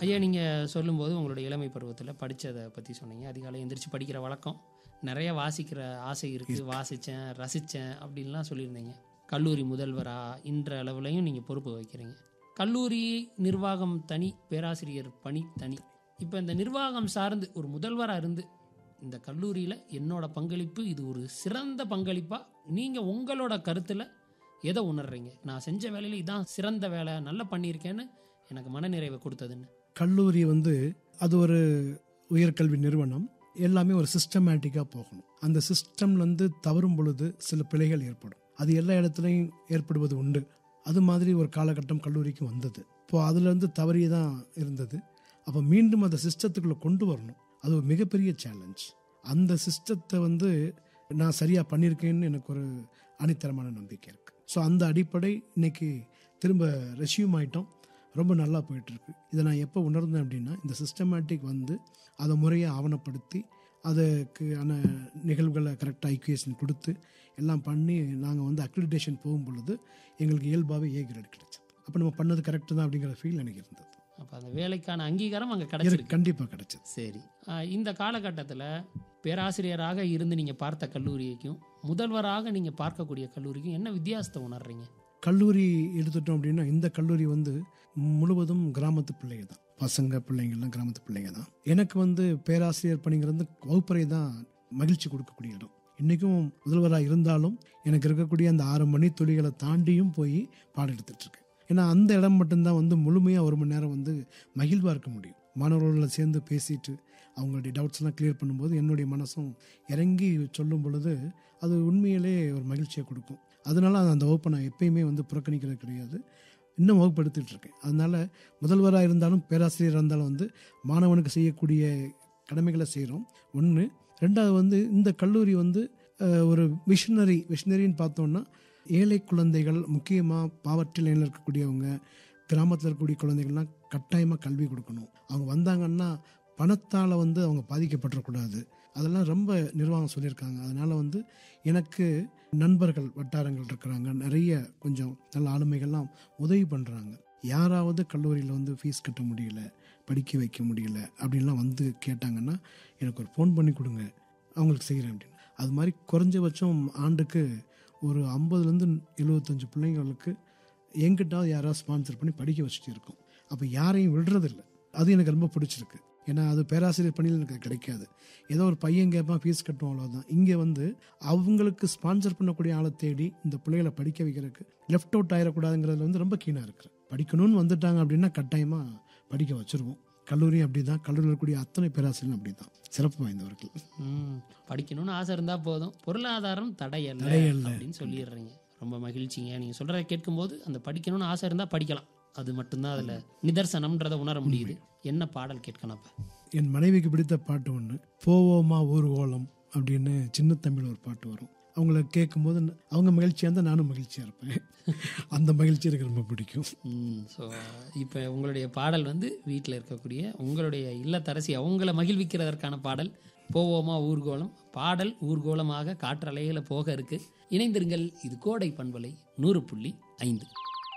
ஐயா நீங்கள் சொல்லும்போது உங்களுடைய இளமை பருவத்தில் படித்ததை பற்றி சொன்னீங்க அதிகாலை எந்திரிச்சு படிக்கிற வழக்கம் நிறைய வாசிக்கிற ஆசை இருக்குது வாசித்தேன் ரசித்தேன் அப்படின்லாம் சொல்லியிருந்தீங்க கல்லூரி முதல்வரா இன்ற அளவுலையும் நீங்கள் பொறுப்பு வகிக்கிறீங்க கல்லூரி நிர்வாகம் தனி பேராசிரியர் பணி தனி இப்போ இந்த நிர்வாகம் சார்ந்து ஒரு முதல்வராக இருந்து இந்த கல்லூரியில் என்னோட பங்களிப்பு இது ஒரு சிறந்த பங்களிப்பாக நீங்கள் உங்களோட கருத்தில் எதை உணர்றீங்க நான் செஞ்ச வேலையில் இதான் சிறந்த வேலை நல்லா பண்ணியிருக்கேன்னு எனக்கு மனநிறைவை கொடுத்ததுன்னு கல்லூரி வந்து அது ஒரு உயர்கல்வி நிறுவனம் எல்லாமே ஒரு சிஸ்டமேட்டிக்காக போகணும் அந்த சிஸ்டம்லேருந்து தவறும் பொழுது சில பிழைகள் ஏற்படும் அது எல்லா இடத்துலையும் ஏற்படுவது உண்டு அது மாதிரி ஒரு காலகட்டம் கல்லூரிக்கு வந்தது இப்போ அதுலேருந்து தவறி தான் இருந்தது அப்போ மீண்டும் அந்த சிஸ்டத்துக்குள்ளே கொண்டு வரணும் அது ஒரு மிகப்பெரிய சேலஞ்ச் அந்த சிஸ்டத்தை வந்து நான் சரியாக பண்ணியிருக்கேன்னு எனக்கு ஒரு அணித்தரமான நம்பிக்கை இருக்குது ஸோ அந்த அடிப்படை இன்னைக்கு திரும்ப ரெசியூம் ஆயிட்டோம் ரொம்ப நல்லா போயிட்டுருக்கு இதை நான் எப்போ உணர்ந்தேன் அப்படின்னா இந்த சிஸ்டமேட்டிக் வந்து அதை முறையாக ஆவணப்படுத்தி அதுக்கான நிகழ்வுகளை கரெக்டாக ஐக்குவேஷன் கொடுத்து எல்லாம் பண்ணி நாங்கள் வந்து அக்ரிடிடேஷன் போகும் பொழுது எங்களுக்கு இயல்பாகவே ஏ கிரேட் கிடைச்சது அப்போ நம்ம பண்ணது கரெக்டு தான் அப்படிங்கிற ஃபீல் எனக்கு இருந்தது அப்போ அந்த வேலைக்கான அங்கீகாரம் அங்கே கிடைச்சிருக்கு கண்டிப்பாக கிடைச்சது சரி ஆஹ் இந்த காலகட்டத்தில் பேராசிரியராக இருந்து நீங்கள் பார்த்த கல்லூரிக்கும் முதல்வராக நீங்கள் பார்க்கக்கூடிய கல்லூரிக்கும் என்ன வித்தியாசத்தை உணர்றீங்க கல்லூரி எடுத்துட்டோம் அப்படின்னா இந்த கல்லூரி வந்து முழுவதும் கிராமத்து பிள்ளைங்க தான் பசங்க பிள்ளைங்கள்லாம் கிராமத்து பிள்ளைங்க தான் எனக்கு வந்து பேராசிரியர் பணிங்கிறது வகுப்பறை தான் மகிழ்ச்சி கொடுக்கக்கூடிய இடம் இன்றைக்கும் முதல்வராக இருந்தாலும் எனக்கு இருக்கக்கூடிய அந்த ஆறு மணி துளிகளை தாண்டியும் போய் பாடம் எடுத்துட்டு இருக்கேன் ஏன்னா அந்த இடம் மட்டும்தான் வந்து முழுமையாக ஒரு மணி நேரம் வந்து மகிழ்வாக இருக்க முடியும் மாணவர்களோட சேர்ந்து பேசிட்டு அவங்களுடைய டவுட்ஸ்லாம் கிளியர் பண்ணும்போது என்னுடைய மனசும் இறங்கி சொல்லும் பொழுது அது உண்மையிலே ஒரு மகிழ்ச்சியை கொடுக்கும் அதனால அந்த வகுப்பை நான் எப்பயுமே வந்து புறக்கணிக்கிறது கிடையாது இன்னும் வகுப்படுத்திட்டு இருக்கேன் அதனால முதல்வராக இருந்தாலும் பேராசிரியராக இருந்தாலும் வந்து மாணவனுக்கு செய்யக்கூடிய கடமைகளை செய்கிறோம் ஒன்று ரெண்டாவது வந்து இந்த கல்லூரி வந்து அஹ், ஒரு மிஷினரி மிஷினரின்னு பார்த்தோம்னா ஏழை குழந்தைகள் முக்கியமாக பாவர்ட்டி லைனில் இருக்கக்கூடியவங்க கிராமத்தில் இருக்கக்கூடிய குழந்தைகள்லாம் கட்டாயமாக கல்வி கொடுக்கணும் அவங்க வந்தாங்கன்னா பணத்தால் வந்து அவங்க பாதிக்கப்பட்டுறக்கூடாது அதெல்லாம் ரொம்ப நிர்வாகம் சொல்லியிருக்காங்க அதனால் வந்து எனக்கு நண்பர்கள் வட்டாரங்கள் இருக்கிறாங்க நிறைய கொஞ்சம் நல்ல ஆளுமைகள்லாம் உதவி பண்ணுறாங்க யாராவது கல்லூரியில் வந்து ஃபீஸ் கட்ட முடியல படிக்க வைக்க முடியல அப்படின்லாம் வந்து கேட்டாங்கன்னா எனக்கு ஒரு ஃபோன் பண்ணி கொடுங்க அவங்களுக்கு செய்கிறேன் அப்படின்னு அது மாதிரி குறைஞ்சபட்சம் ஆண்டுக்கு ஒரு ஐம்பதுலேருந்து எழுபத்தஞ்சு பிள்ளைங்களுக்கு எங்கிட்டாவது யாராவது ஸ்பான்சர் பண்ணி படிக்க வச்சுட்டு இருக்கோம் அப்போ யாரையும் விடுறதில்ல அது எனக்கு ரொம்ப பிடிச்சிருக்கு ஏன்னா அது பேராசிரியர் பணியில் எனக்கு கிடைக்காது ஏதோ ஒரு பையன் கேட்பான் ஃபீஸ் கட்டுவோம் அவ்வளோதான் இங்கே வந்து அவங்களுக்கு ஸ்பான்சர் பண்ணக்கூடிய ஆளை தேடி இந்த பிள்ளைகளை படிக்க வைக்கிறதுக்கு லெஃப்ட் அவுட் ஆயிடக்கூடாதுங்கிறதுல வந்து ரொம்ப கீனாக இருக்கிறேன் படிக்கணும்னு வந்துட்டாங்க அப்படின்னா கட்டாயமாக படிக்க வச்சிருவோம் கல்லூரி அப்படி தான் கல்லூரியில் இருக்கக்கூடிய அத்தனை பேராசிரியரும் அப்படி தான் சிறப்பு வாய்ந்தவர்கள் ம் படிக்கணும்னு ஆசை இருந்தால் போதும் பொருளாதாரம் தடையல்ல தடையல்ல. அப்படின்னு சொல்லிடுறீங்க ரொம்ப மகிழ்ச்சிங்க நீங்கள் சொல்கிறத கேட்கும்போது அந்த படிக்கணும்னு ஆசை இருந்தால் படிக்கலாம் அது மட்டும்தான் அதில் நிதர்சனம்ன்றதை உணர முடியுது என்ன பாடல் கேட்கணும் அப்போ என் மனைவிக்கு பிடித்த பாட்டு ஒன்று போவோமா ஊர் ஓலம் அப்படின்னு சின்ன தமிழ் ஒரு பாட்டு வரும் அவங்கள கேட்கும்போது ந- அவங்க மகிழ்ச்சியாக இருந்தால் நானும் மகிழ்ச்சியாக இருப்பேன் அந்த மகிழ்ச்சி எனக்கு ரொம்ப பிடிக்கும் ஸோ இப்போ உங்களுடைய பாடல் வந்து வீட்டில் இருக்கக்கூடிய உங்களுடைய இல்லத்தரசி அவங்கள மகிழ்விக்கிறதற்கான பாடல் போவோமா ஊர்கோலம் பாடல் ஊர்கோலமாக காற்றலைகளை போக இருக்கு இணைந்திருங்கள் இது கோடை பண்பலை நூறு புள்ளி ஐந்து